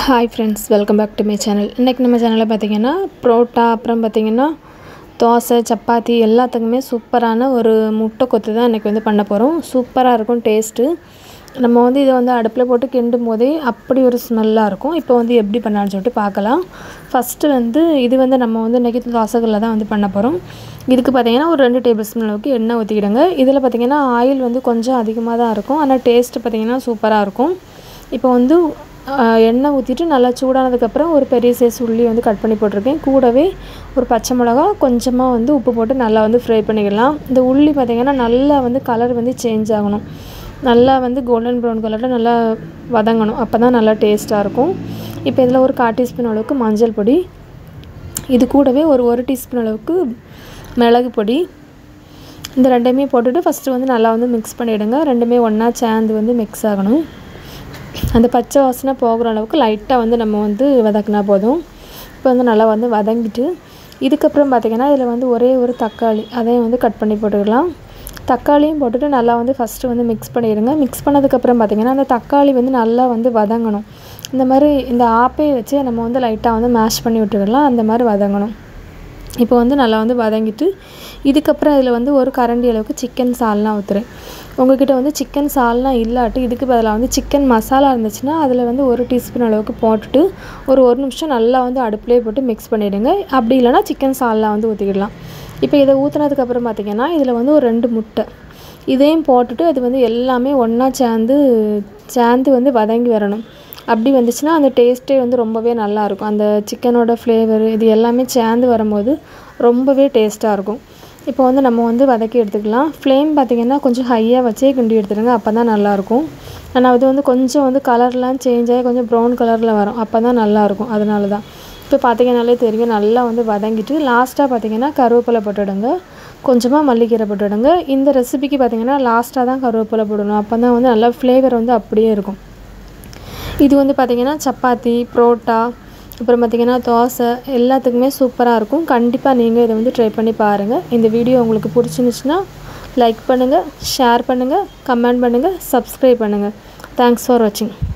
hi friends welcome back to my channel இன்றைக்கி நம்ம சேனலில் பார்த்தீங்கன்னா புரோட்டா அப்புறம் பார்த்திங்கன்னா தோசை சப்பாத்தி எல்லாத்துக்குமே சூப்பரான ஒரு முட்டை கொத்து தான் இன்றைக்கி வந்து பண்ண போகிறோம் சூப்பராக இருக்கும் டேஸ்ட்டு நம்ம வந்து இதை வந்து அடுப்பில் போட்டு கிண்டும் போதே அப்படி ஒரு ஸ்மெல்லாக இருக்கும் இப்போ வந்து எப்படி பண்ணலான்னு சொல்லிட்டு பார்க்கலாம் ஃபஸ்ட்டு வந்து இது வந்து நம்ம வந்து இன்றைக்கி தோசைகளில் தான் வந்து பண்ண போகிறோம் இதுக்கு பார்த்திங்கன்னா ஒரு ரெண்டு டேபிள் ஸ்பூன் அளவுக்கு எண்ணெய் ஊற்றிக்கிடுங்க இதில் பார்த்திங்கன்னா ஆயில் வந்து கொஞ்சம் அதிகமாக தான் இருக்கும் ஆனால் டேஸ்ட்டு பார்த்திங்கன்னா சூப்பராக இருக்கும் இப்போ வந்து ஆஹ், எண்ணெய் ஊற்றிட்டு நல்லா சூடானதுக்கப்புறம் ஒரு பெரிய சைஸ் உள்ளி வந்து கட் பண்ணி போட்டிருக்கேன் கூடவே ஒரு பச்சை மிளகா கொஞ்சமாக வந்து உப்பு போட்டு நல்லா வந்து ஃப்ரை பண்ணிக்கலாம் இந்த உள்ளி பார்த்திங்கன்னா நல்லா வந்து கலர் வந்து சேஞ்ச் ஆகணும் நல்லா வந்து கோல்டன் ப்ரௌன் கலரில் நல்லா வதங்கணும் அப்போ தான் நல்லா டேஸ்ட்டாக இருக்கும் இப்போ இதில் ஒரு கால் டீஸ்பூன் அளவுக்கு மஞ்சள் பொடி இது கூடவே ஒரு ஒரு டீஸ்பூன் அளவுக்கு மிளகு பொடி இந்த ரெண்டையுமே போட்டுட்டு ஃபஸ்ட்டு வந்து நல்லா வந்து மிக்ஸ் பண்ணிவிடுங்க ரெண்டுமே ஒன்றா சேர்ந்து வந்து மிக்ஸ் ஆகணும் அந்த பச்சை வாசனை போகிற அளவுக்கு லைட்டாக வந்து நம்ம வந்து வதக்கினா போதும் இப்போ வந்து நல்லா வந்து வதங்கிட்டு இதுக்கப்புறம் பார்த்திங்கன்னா இதில் வந்து ஒரே ஒரு தக்காளி அதையும் வந்து கட் பண்ணி போட்டுக்கலாம் தக்காளியும் போட்டுட்டு நல்லா வந்து ஃபஸ்ட்டு வந்து மிக்ஸ் பண்ணிடுங்க மிக்ஸ் பண்ணதுக்கப்புறம் பார்த்திங்கன்னா அந்த தக்காளி வந்து நல்லா வந்து வதங்கணும் இந்த மாதிரி இந்த ஆப்பையை வச்சு நம்ம வந்து லைட்டாக வந்து மேஷ் பண்ணி விட்டுக்கலாம் அந்த மாதிரி வதங்கணும் இப்போ வந்து நல்லா வந்து வதங்கிட்டு இதுக்கப்புறம் இதில் வந்து ஒரு கரண்டி அளவுக்கு சிக்கன் சால்னா ஊற்றுறேன் உங்ககிட்ட வந்து சிக்கன் சால்னா இல்லாட்டி இதுக்கு பதிலாக வந்து சிக்கன் மசாலா இருந்துச்சுன்னா அதில் வந்து ஒரு டீஸ்பூன் அளவுக்கு போட்டுட்டு ஒரு ஒரு நிமிஷம் நல்லா வந்து அடுப்புலேயே போட்டு மிக்ஸ் பண்ணிவிடுங்க அப்படி இல்லைன்னா சிக்கன் சால்னா வந்து ஊற்றிக்கிடலாம் இப்போ இதை ஊற்றுனதுக்கப்புறம் பார்த்திங்கன்னா இதில் வந்து ஒரு ரெண்டு முட்டை இதையும் போட்டுட்டு அது வந்து எல்லாமே ஒன்றா சேர்ந்து சேர்ந்து வந்து வதங்கி வரணும் அப்படி வந்துச்சுன்னா அந்த டேஸ்ட்டே வந்து ரொம்பவே நல்லாயிருக்கும் அந்த சிக்கனோட ஃப்ளேவர் இது எல்லாமே சேர்ந்து வரும்போது ரொம்பவே டேஸ்ட்டாக இருக்கும் இப்போ வந்து நம்ம வந்து வதக்கி எடுத்துக்கலாம் ஃப்ளேம் பார்த்திங்கன்னா கொஞ்சம் ஹையாக வச்சே கிண்டி எடுத்துடுங்க அப்போ தான் நல்லாயிருக்கும் ஆனால் அது வந்து கொஞ்சம் வந்து கலர்லாம் சேஞ்ச் ஆகி கொஞ்சம் ப்ரௌன் கலரில் வரும் அப்போ தான் நல்லாயிருக்கும் அதனால தான் இப்போ பார்த்தீங்கன்னாலே தெரியும் நல்லா வந்து வதங்கிட்டு லாஸ்ட்டாக பார்த்தீங்கன்னா கருவேப்பிலை போட்டுடுங்க கொஞ்சமாக மல்லிக்கீரை போட்டுடுங்க இந்த ரெசிபிக்கு பார்த்தீங்கன்னா லாஸ்ட்டாக தான் கருவேப்பிலை போடணும் அப்போ தான் வந்து நல்லா ஃப்ளேவர் வந்து அப்படியே இருக்கும் இது வந்து பார்த்திங்கன்னா சப்பாத்தி புரோட்டா அப்புறம் பார்த்திங்கன்னா தோசை எல்லாத்துக்குமே சூப்பராக இருக்கும் கண்டிப்பாக நீங்கள் இதை வந்து ட்ரை பண்ணி பாருங்கள் இந்த வீடியோ உங்களுக்கு பிடிச்சிருந்துச்சுன்னா லைக் பண்ணுங்கள் ஷேர் பண்ணுங்கள் கமெண்ட் பண்ணுங்கள் சப்ஸ்கிரைப் பண்ணுங்கள் தேங்க்ஸ் ஃபார் வாட்சிங்